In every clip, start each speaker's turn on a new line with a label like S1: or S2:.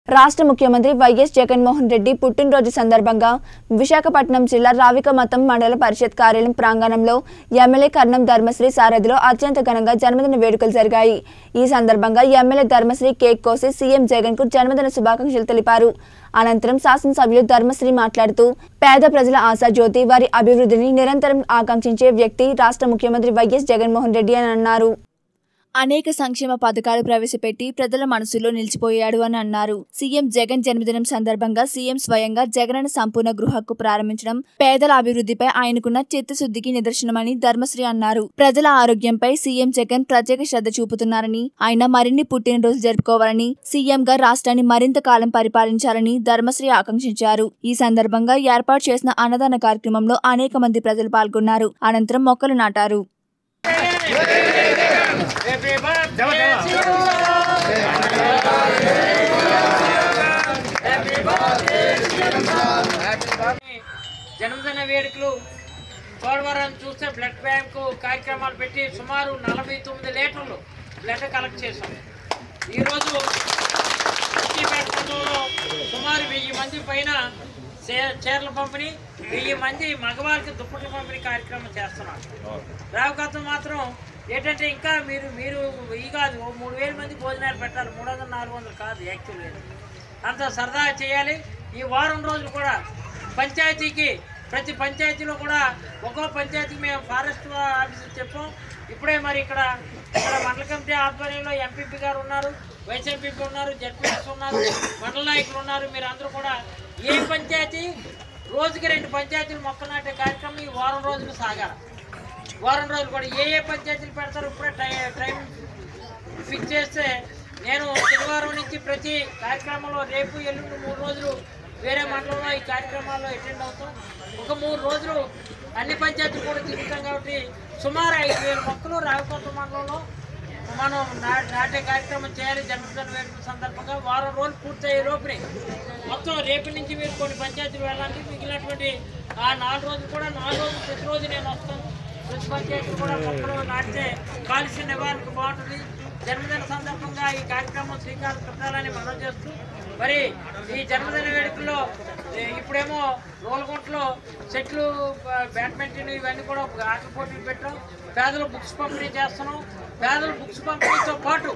S1: రాష్ట్ర ముఖ్యమంత్రి వైఎస్ జగన్మోహన్ రెడ్డి పుట్టినరోజు సందర్భంగా విశాఖపట్నం జిల్లా రావికమతం మండల పరిషత్ కార్యాలయం ప్రాంగణంలో ఎమ్మెల్యే కర్ణం ధర్మశ్రీ సారథిలో అత్యంత ఘనంగా జన్మదిన వేడుకలు జరిగాయి ఈ సందర్భంగా ఎమ్మెల్యే ధర్మశ్రీ కేక్ కోసి సీఎం జగన్ కు జన్మదిన శుభాకాంక్షలు తెలిపారు అనంతరం శాసనసభ్యులు ధర్మశ్రీ మాట్లాడుతూ పేద ప్రజల ఆశాజ్యోతి వారి అభివృద్ధిని నిరంతరం ఆకాంక్షించే వ్యక్తి రాష్ట్ర ముఖ్యమంత్రి వైఎస్ జగన్మోహన్ రెడ్డి అని అన్నారు అనేక సంక్షేమ పథకాలు ప్రవేశపెట్టి ప్రజల మనసులో నిలిచిపోయాడు అని అన్నారు సీఎం జగన్ జన్మదినం సందర్భంగా సీఎం స్వయంగా జగనన్న సంపూర్ణ గృహకు ప్రారంభించడం పేదల అభివృద్ధిపై ఆయనకున్న చిత్తశుద్ధికి నిదర్శనమని ధర్మశ్రీ అన్నారు ప్రజల ఆరోగ్యంపై సీఎం జగన్ ప్రత్యేక శ్రద్ధ చూపుతున్నారని ఆయన మరిన్ని పుట్టినరోజులు జరుపుకోవాలని సీఎంగా రాష్ట్రాన్ని మరింత కాలం పరిపాలించాలని ధర్మశ్రీ ఆకాంక్షించారు ఈ సందర్భంగా ఏర్పాటు చేసిన అన్నదాన కార్యక్రమంలో అనేక మంది ప్రజలు పాల్గొన్నారు అనంతరం మొక్కలు నాటారు
S2: Happy birthday to you. జన్మదిన వేడుకలు పోలవరం చూస్తే బ్లడ్ బ్యాంకు కార్యక్రమాలు పెట్టి సుమారు నలభై తొమ్మిది లీటర్లు బ్లడ్ కలెక్ట్ చేశాం ఈరోజు సిద్దిపేట మండలంలో సుమారు వెయ్యి మంది పైన చే- చీరల పంపిణీ వెయ్యి మంది మగవారికి దుప్పట్ల పంపిణీ కార్యక్రమం చేస్తున్నాం రావుకాతం మాత్రం ఏంటంటే ఇంకా మీరు మీరు ఈ కాదు ఓ మూడు వేల మంది భోజనాలు పెట్టాలి మూడు వందలు నాలుగు వందలు కాదు యాక్చువల్గా అంత సరదాగా చేయాలి ఈ వారం రోజులు కూడా పంచాయతీకి ప్రతి పంచాయతీలో కూడా ఒక్కో పంచాయతీకి మేము ఫారెస్ట్ ఆఫీసర్ చెప్పాం ఇప్పుడే మరి ఇక్కడ ఇక్కడ మండల కమిటీ ఆధ్వర్యంలో ఎంపీపీ గారు ఉన్నారు వైస్ ఎంపీపీ ఉన్నారు జడ్పీఎస్ ఉన్నారు మండల నాయకులు ఉన్నారు మీరు అందరూ కూడా ఏ పంచాయతీ రోజుకి రెండు పంచాయతీలు మొక్కలు నాటే కార్యక్రమం ఈ వారం రోజులు సాగాలి వారం రోజులు కూడా ఏ ఏ పంచాయతీలు పెడతారు ఇప్పుడే టై టైం ఫిక్స్ చేస్తే నేను శనివారం నుంచి ప్రతి కార్యక్రమంలో రేపు ఎల్లుండి మూడు రోజులు వేరే మండలంలో ఈ కార్యక్రమాల్లో అటెండ్ అవుతాం ఒక మూడు రోజులు అన్ని పంచాయతీలు కూడా తిరుగుతాం కాబట్టి సుమారు ఐదు వేల మొక్కలు రావికొండ మండలంలో మనం నా- నాటే కార్యక్రమం చేయాలి జన్మదిన వేడుక సందర్భంగా వారం రోజులు పూర్తయ్యే లోపునే మొత్తం రేపు నుంచి మీరు కొన్ని పంచాయతీలు వెళ్ళాలి మిగిలినటువంటి ఆ నాలుగు రోజులు కూడా నాలుగు రోజులు ప్రతిరోజు నేను వస్తాను ప్రతి పంచాయతీ కూడా మొక్కలు నాటితే కాలుష్య నివారణకు బాగుంటుంది జన్మదిన సందర్భంగా ఈ కార్యక్రమం శ్రీకారం చుట్టాలని మనం చేస్తూ మరి ఈ జన్మదిన వేడుకల్లో ఏ, ఇప్పుడేమో రోల్గుంటలో చెట్లు బ- బ్యాడ్మింటన్ ఇవన్నీ కూడా ఒక ఆటల పోటీలు పెట్టాం పేదలు బుక్స్ పంపిణీ చేస్తున్నాం పేదలు బుక్స్ పంపిణీతో పాటు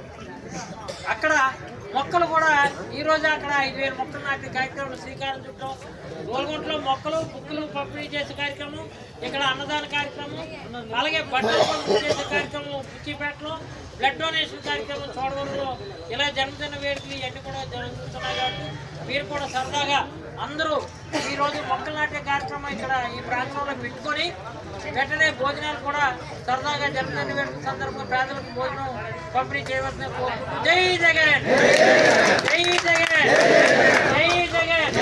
S2: అక్కడ మొక్కలు కూడా ఈ రోజు అక్కడ ఐదు వేల మొక్కలు నాటి కార్యక్రమం శ్రీకారం చుట్టాం గోల్గుంటలో మొక్కలు బుక్కులు పంపిణీ చేసే కార్యక్రమం ఇక్కడ అన్నదాన కార్యక్రమం అలాగే బట్టలు పంపిణీ చేసే కార్యక్రమం పుచ్చిపేటలో బ్లడ్ డొనేషన్ కార్యక్రమం చూడవరంలో ఇలా జన్మదిన వేడుకలు ఇవన్నీ కూడా జరుగుతున్నాయి కాబట్టి మీరు కూడా సరదాగా అందరూ ఈ రోజు మొక్కలు నాటే కార్యక్రమం ఇక్కడ ఈ ప్రాంతంలో పెట్టుకొని వెంటనే భోజనాలు కూడా సరదాగా జన్మదిన వేడుక సందర్భంగా పేదలకు భోజనం పంపిణీ చేయవలసిన కోరుకుంటూ జై జగన్ జై జగన్ జై జగన్